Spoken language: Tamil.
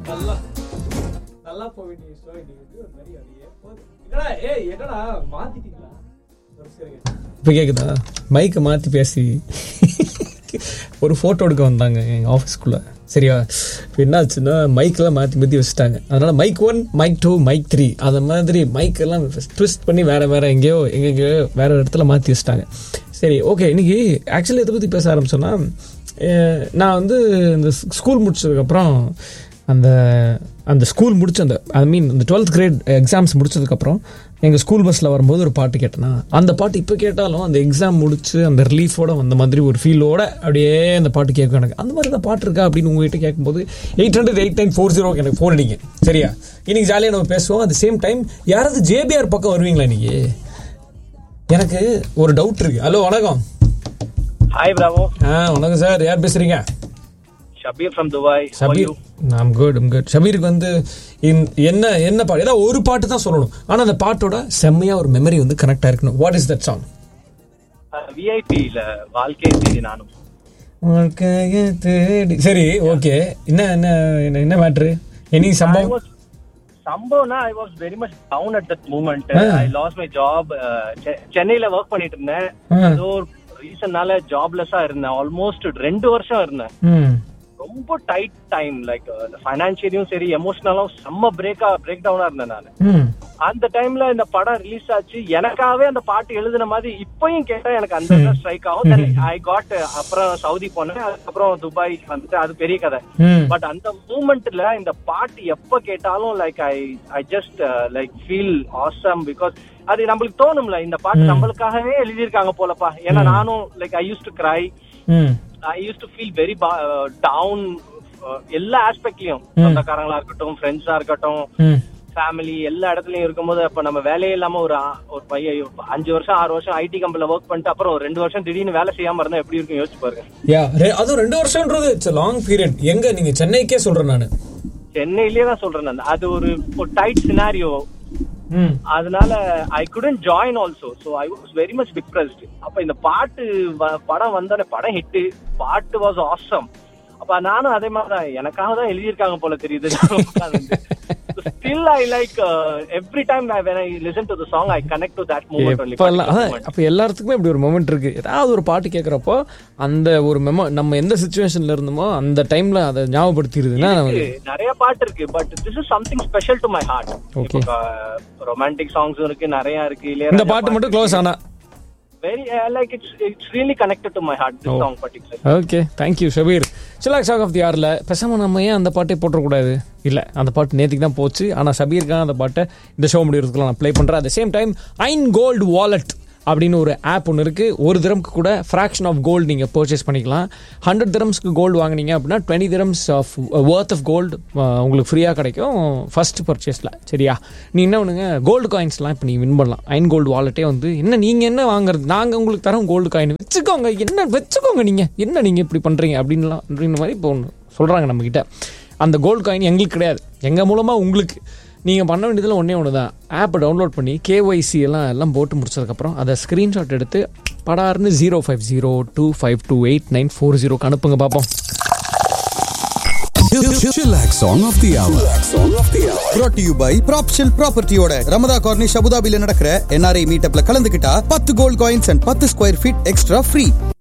நல்லா நல்லா போக வேண்டிய ஸ்டோரி நீங்க வந்து ஒரு மாதிரி அப்படியே போகுது. என்னடா ஏய் என்னடா மாத்திட்டீங்களா ஒரு சரிங்க இப்போ கேட்குதா மைக்கை மாற்றி பேசி ஒரு ஃபோட்டோ எடுக்க வந்தாங்க எங்கள் ஆஃபீஸ்க்குள்ளே சரியா இப்போ என்னாச்சுன்னா மைக்கெல்லாம் மாற்றி மாற்றி வச்சுட்டாங்க அதனால் mike one mike two mike three அந்த மாதிரி மைக்கெல்லாம் ட்விஸ்ட் பண்ணி வேறு வேறு எங்கேயோ எங்கெங்கேயோ வேறு இடத்துல மாற்றி வச்சுட்டாங்க சரி ஓகே இன்னைக்கு ஆக்சுவலி எதை பற்றி பேச ஆரம்பிச்சோன்னா அஹ், நான் வந்து இந்த ஸ்கூல் முடிச்சதுக்கப்புறம் அந்த அந்த ஸ்கூல் முடிச்ச அந்த ஐ மீன் இந்த டுவெல்த் கிரேட் எக்ஸாம்ஸ் முடிச்சதுக்கப்புறம் எங்கள் ஸ்கூல் பஸ்ஸில் வரும்போது ஒரு பாட்டு கேட்டேனா அந்த பாட்டு இப்போ கேட்டாலும் அந்த எக்ஸாம் முடிச்சு அந்த ரிலீஃபோட வந்த மாதிரி ஒரு ஃபீலோட அப்படியே அந்த பாட்டு கேட்கும் எனக்கு அந்த மாதிரி தான் பாட்டு இருக்கா அப்படின்னு உங்ககிட்ட கேட்கும்போது eight hundred eight nine four zero எனக்கு ஃபோன் அடிங்க சரியா இன்னைக்கு ஜாலியாக நம்ம பேசுவோம் அட் சேம் டைம் யாராவது ஜேபிஆர் பக்கம் வருவீங்களா இன்னைக்கு எனக்கு ஒரு டவுட் இருக்கு ஹலோ வணக்கம் ஹாய் பிராவோ ஆ வணக்கம் சார் யார் பேசுறீங்க Shabeer from Dubai Shabeer I'm good I'm good ஷபீருக்கு வந்து இந்த- என்ன என்ன பாட்டு ஏதாவது ஒரு பாட்டு தான் சொல்லணும் ஆனா அந்த பாட்டோட செம்மையா ஒரு மெமரி வந்து கனெக்ட் ஆயிருக்கணும் வாட் இஸ் தட் சாங் விஐபியில வாழ்க்கை தேடி நானும் வாழ்க்கைய தேடி சரி ஓகே என்ன என்ன என்ன- என்ன மேட்ரு எனி I சம்பவம் was சம்பவம்னா I was very much down at that moment Ah. I lost my job சென்னையில ஒர்க் பண்ணிட்டு இருந்தேன் Ah. ஏதோ ஒரு ரீசன்னால ஜாப்லெஸ்ஸா இருந்தேன் ஆல்மோஸ்ட் ரெண்டு வருஷம் இருந்தேன் ம் ரொம்ப டைட் டைம் லைக் ஃபைனான்சியலியும் சரி எமோஷனலும் செம்ம பிரேக்கா பிரேக் டவுனா இருந்தேன் நான் ம் அந்த டைம்ல இந்த படம் ரிலீஸ் ஆச்சு எனக்காகவே அந்த பாட்டு எழுதின மாதிரி இப்பயும் கேட்டா எனக்கு அந்த ஸ்ட்ரைக் ஆகும் ஐ காட் அப்புறம் சவுதி போனேன் அதுக்கப்புறம் துபாய் வந்துட்டு அது பெரிய கதை ம் பட் அந்த மூமெண்ட்ல இந்த பாட்டு எப்ப கேட்டாலும் like I I just like feel awesome because அது நம்மளுக்கு தோணும்ல இந்த பாட்டு நம்மளுக்காகவே எழுதியிருக்காங்க போலப்பா ஏன்னா நானும் like I used to cry hmm I used to feel very down எல்லா ஆஸ்பெக்ட்லயும் சொந்தக்காரங்களா இருக்கட்டும் ஃப்ரெண்ட்ஸா இருக்கட்டும் ம் ஃபேமிலி எல்லா இடத்துலயும் இருக்கும்போது அப்ப நம்ம வேலையே இல்லாம ஒரு ஆ- ஒரு பையன் அஞ்சு வருஷம் ஆறு வருஷம் ஐடி கம்பெனில ஒர்க் பண்ணிட்டு அப்புறம் ஒரு ரெண்டு வருஷம் திடீர்னு வேலை செய்யாம இருந்தா எப்படி இருக்கும் யோசிச்சு பாருங்க யா அதுவும் ரெண்டு வருஷம்ன்றது இட்ஸ் லாங் பீரியட் எங்க நீங்க சென்னைக்கே சொல்றேன் நான் சென்னையிலேயே தான் சொல்றேன் நான் அது ஒரு ஒரு டைட் சினாரியோ ம் அதனால I couldn't join also so I was very much depressed அப்ப இந்த பாட்டு வ- படம் வந்தோடனே படம் ஹிட் பாட்டு வாஸ் ஆசம் அப்ப நானும் அதே மாதிரி தான் எனக்காக தான் எழுதியிருக்காங்க போல தெரியுது still I like every time when I listen to the song I connect to that moment எப்பெல்லாம் அதான் அப்போ எல்லாத்துக்குமே இப்படி ஒரு மொமெண்ட் இருக்கு ஏதாவது ஒரு பாட்டு கேட்குறப்போ அந்த ஒரு மெமோ நம்ம எந்த சுச்சுவேஷன்ல இருந்தோமோ அந்த டைம்ல அதை ஞாபகப்படுத்திடுதுன்னா நமக்கு இருக்கு. நிறைய பாட்டு இருக்கு but this is something special to my heart Okay. Romantic சாங்ஸும் இருக்கு நிறைய இருக்கு இந்த இல்லையா பாட்டு மட்டும் க்ளோஸ் ஆனா very like it's it's really connected to my heart this song particular okay thank you Shabeer சிலாக் ஷாக் ஆஃப் தி ஆரில் பேசாம நம்ம ஏன் அந்த பாட்டை போட்டுறக்கூடாது இல்லை அந்த பாட்டு நேற்றுக்கு தான் போச்சு ஆனால் ஷபீருக்காக அந்த பாட்டை இந்த ஷோ முடிகிறதுக்குள்ள நான் ப்ளே பண்ணுறேன் அட் சேம் டைம் ஐன் கோல்டு வாலெட் அப்படின்னு ஒரு ஆப் ஒன்று இருக்குது ஒரு திரம்க்கு கூட ஃப்ராக்ஷன் ஆஃப் கோல்டு நீங்கள் பர்ச்சேஸ் பண்ணிக்கலாம் ஹண்ட்ரட் திரம்ஸ்க்கு கோல்டு வாங்குனீங்க அப்படின்னா twenty dirhams of worth of gold உங்களுக்கு ஃப்ரீயாக கிடைக்கும் ஃபர்ஸ்ட் பர்ச்சேஸில் சரியா நீ என்ன பண்ணுங்க கோல்டு காயின்ஸ்லாம் இப்போ நீங்கள் வின் பண்ணலாம் ஐன் கோல்டு வாலெட்டே வந்து என்ன நீங்கள் என்ன வாங்குறது நாங்கள் உங்களுக்கு தரோம் கோல்டு காயின் வச்சுக்கோங்க என்ன வச்சுக்கோங்க நீங்கள் என்ன நீங்கள் இப்படி பண்ணுறீங்க அப்படின்லாம் அப்படின்ற மாதிரி இப்போ ஒன்று சொல்கிறாங்க நம்மக்கிட்ட அந்த கோல்டு காயின் எங்களுக்கு கிடையாது எங்கள் மூலமாக உங்களுக்கு நீங்கள் பண்ண வேண்டியதில் ஒன்றே ஒன்று தான் ஆப்பை டவுன்லோட் பண்ணி கேஒய்சி எல்லாம் எல்லாம் போட்டு முடிச்சதுக்கப்புறம் அதை ஸ்க்ரீன்ஷாட் எடுத்து படார்னு zero five zero two five two eight nine four ஜீரோக்கு அனுப்புங்க பார்ப்போம் Chillax Song of the Hour. Brought to you by Propshell Property-யோட ரமதா கார்னிஷ் அபுதாபில நடக்கிற NRI மீட்டப்ல கலந்துக்கிட்டா பத்து கோல்ட் காயின்ஸ் அண்ட் பத்து ஸ்கொயர் ஃபீட் எக்ஸ்ட்ரா ஃப்ரீ